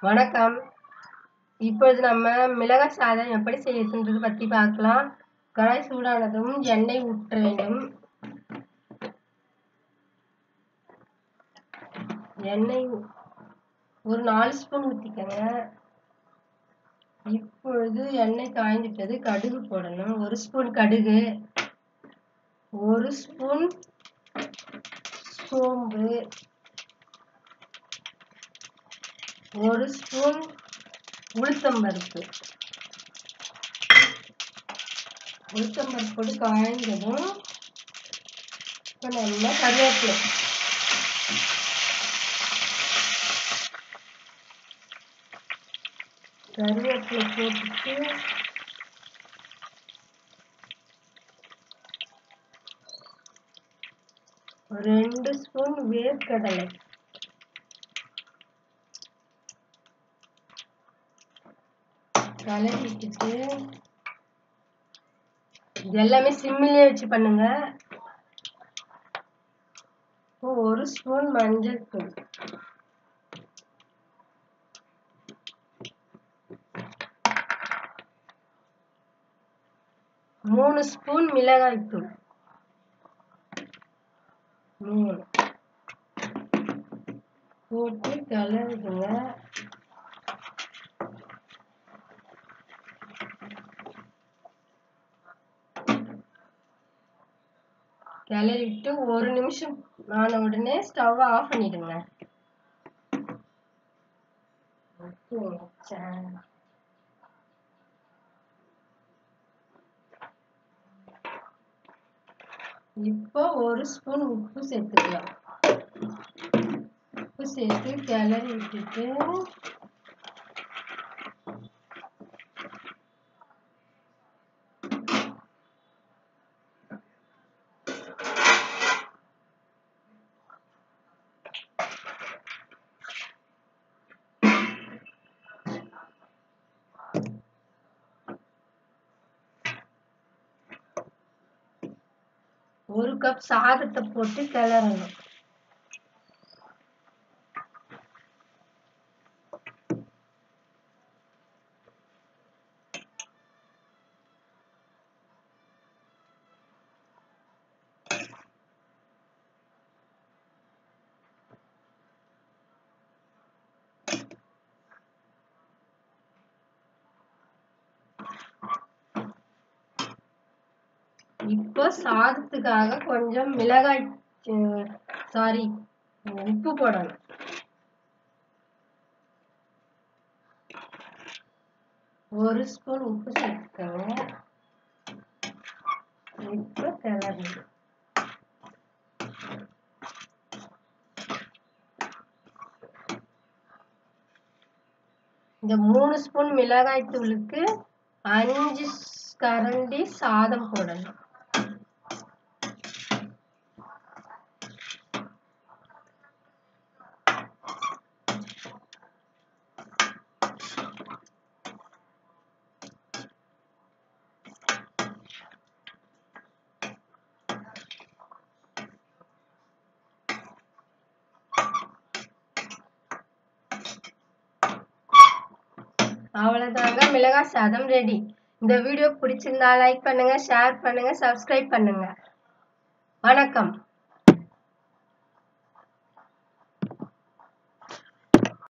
வணக்கம் இப்பொழுது நம்ம மிளகாய் சாதம் எப்படி செய்யறதுன்றது பற்றி பார்க்கலாம் கடாய் சூடானதும் எண்ணெய் ஊற்ற வேண்டும் எண்ணெய் ஒரு நாலு ஸ்பூன் ஊற்றிக்கங்க இப்பொழுது எண்ணெய் காய்ந்துட்டது கடுகு போடணும் ஒரு ஸ்பூன் கடுகு ஒரு ஸ்பூன் சோம்பு ஒரு ஸ்பூன் உளுத்தம்பருப்பு உளுத்தம்பருப்பு போட்டு காய்ந்ததும் இப்போ நம்ம கருவேப்பிலை கருவேப்பிலை போட்டுட்டு ரெண்டு ஸ்பூன் வேர்க்கடலை கலரிட்டுட்டு இது எல்லாமே சிம்மிலே வச்சு பண்ணுங்க இப்போ ஒரு ஸ்பூன் மஞ்சள் தூள் மூணு ஸ்பூன் மிளகாய் தூள் மூணு போட்டு கலருதுங்க கிளறிட்டு ஒரு நிமிஷம் ஆன உடனே ஸ்டவ் ஆஃப் பண்ணிடுங்க இப்போ ஒரு ஸ்பூன் உப்பு சேர்த்துக்கலாம் உப்பு சேர்த்து கிளறி விட்டுட்டு ஒரு கப் சாதத்தை போட்டு கிளறணும் இப்போ சாதத்துக்காக கொஞ்சம் மிளகாய் சாரி உப்பு போடணும் ஒரு ஸ்பூன் உப்பு சேர்த்துக்கோங்க இப்போ கிளறி இந்த மூணு ஸ்பூன் மிளகாய் தூளுக்கு அஞ்சு கரண்டி சாதம் போடணும் அவ்வளோதாங்க மிளகாய் சாதம் ரெடி இந்த வீடியோ பிடிச்சிருந்தா லைக் பண்ணுங்க ஷேர் பண்ணுங்க சப்ஸ்கிரைப் பண்ணுங்க வணக்கம்